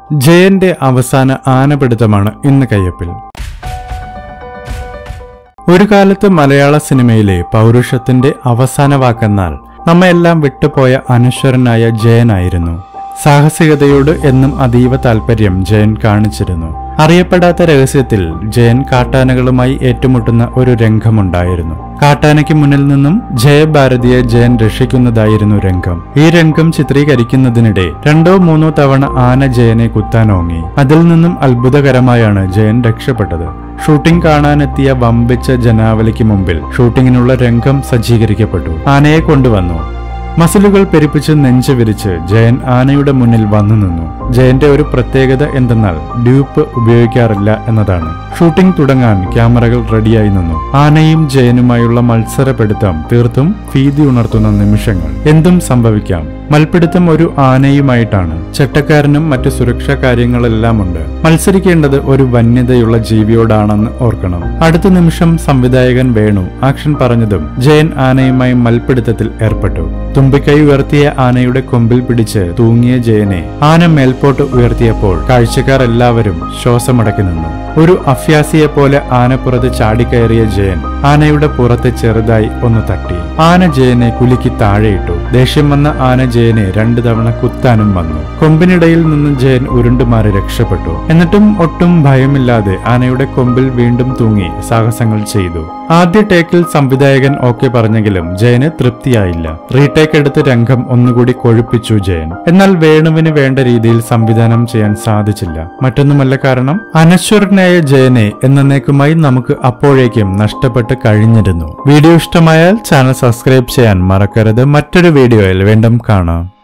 ജയന്റെ അവസാന ആനപിടുത്തമാണ് ഇന്ന് കയ്യപ്പിൽ ഒരു കാലത്ത് മലയാള സിനിമയിലെ പൗരുഷത്തിന്റെ അവസാന വാക്കെന്നാൽ നമ്മയെല്ലാം വിട്ടുപോയ അനശ്വരനായ ജയനായിരുന്നു സാഹസികതയോട് എന്നും അതീവ താല്പര്യം ജയൻ കാണിച്ചിരുന്നു അറിയപ്പെടാത്ത രഹസ്യത്തിൽ ജയൻ കാട്ടാനകളുമായി ഏറ്റുമുട്ടുന്ന ഒരു രംഗമുണ്ടായിരുന്നു കാട്ടാനയ്ക്ക് മുന്നിൽ നിന്നും ജയഭാരതിയെ ജയൻ രക്ഷിക്കുന്നതായിരുന്നു രംഗം ഈ രംഗം ചിത്രീകരിക്കുന്നതിനിടെ രണ്ടോ മൂന്നോ തവണ ആന ജയനെ കുത്താനോങ്ങി അതിൽ നിന്നും അത്ഭുതകരമായാണ് ജയൻ രക്ഷപ്പെട്ടത് ഷൂട്ടിംഗ് കാണാനെത്തിയ വമ്പിച്ച ജനാവലിക്ക് മുമ്പിൽ ഷൂട്ടിങ്ങിനുള്ള രംഗം സജ്ജീകരിക്കപ്പെട്ടു ആനയെ കൊണ്ടുവന്നു മസിലുകൾ പെരുപ്പിച്ച് നെഞ്ച് വിരിച്ച് ജയൻ ആനയുടെ മുന്നിൽ വന്നു നിന്നു ജയന്റെ ഒരു പ്രത്യേകത എന്തെന്നാൽ ഡ്യൂപ്പ് ഉപയോഗിക്കാറില്ല എന്നതാണ് ഷൂട്ടിംഗ് തുടങ്ങാൻ ക്യാമറകൾ റെഡിയായി നിന്നു ആനയും ജയനുമായുള്ള മത്സരപിടുത്തം തീർത്തും ഭീതി ഉണർത്തുന്ന നിമിഷങ്ങൾ എന്തും സംഭവിക്കാം മൽപ്പിടുത്തം ഒരു ആനയുമായിട്ടാണ് ചട്ടക്കാരനും മറ്റു സുരക്ഷാ കാര്യങ്ങളെല്ലാം ഉണ്ട് മത്സരിക്കേണ്ടത് ഒരു വന്യതയുള്ള ജീവിയോടാണെന്ന് ഓർക്കണം അടുത്ത നിമിഷം സംവിധായകൻ വേണു ആക്ഷൻ പറഞ്ഞതും ജയൻ ആനയുമായി മൽപ്പിടുത്തത്തിൽ ഏർപ്പെട്ടു തുമ്പിക്കൈ ഉയർത്തിയ ആനയുടെ കൊമ്പിൽ പിടിച്ച് തൂങ്ങിയ ജയനെ ആന മേൽപോട്ട് ഉയർത്തിയപ്പോൾ കാഴ്ചക്കാർ എല്ലാവരും ശ്വാസമടക്കി നിന്നു ഒരു അഭ്യാസിയെ പോലെ ആനപ്പുറത്ത് ചാടിക്കയറിയ ജയൻ ആനയുടെ പുറത്ത് ചെറുതായി ഒന്ന് തട്ടി ആന ജയനെ കുലുക്കി താഴെയിട്ടു ദേഷ്യം വന്ന ആന ജയനെ രണ്ടു തവണ കുത്താനും വന്നു കൊമ്പിനിടയിൽ നിന്ന് ജയൻ ഉരുണ്ടുമാറി രക്ഷപ്പെട്ടു എന്നിട്ടും ഒട്ടും ഭയമില്ലാതെ ആനയുടെ കൊമ്പിൽ വീണ്ടും തൂങ്ങി സാഹസങ്ങൾ ചെയ്തു ആദ്യ ടേക്കിൽ സംവിധായകൻ ഓക്കെ പറഞ്ഞെങ്കിലും ജയന് തൃപ്തിയായില്ല റീടേക്ക് എടുത്ത് രംഗം ഒന്നുകൂടി കൊഴുപ്പിച്ചു ജയൻ എന്നാൽ വേണുവിന് വേണ്ട രീതിയിൽ സംവിധാനം ചെയ്യാൻ സാധിച്ചില്ല മറ്റൊന്നുമല്ല കാരണം അനശ്വരനായ ജയനെ എന്നേക്കുമായി നമുക്ക് അപ്പോഴേക്കും നഷ്ടപ്പെട്ട് കഴിഞ്ഞിരുന്നു വീഡിയോ ഇഷ്ടമായാൽ ചാനൽ സബ്സ്ക്രൈബ് ചെയ്യാൻ മറക്കരുത് മറ്റൊരു വീഡിയോയിൽ വീണ്ടും കാണാം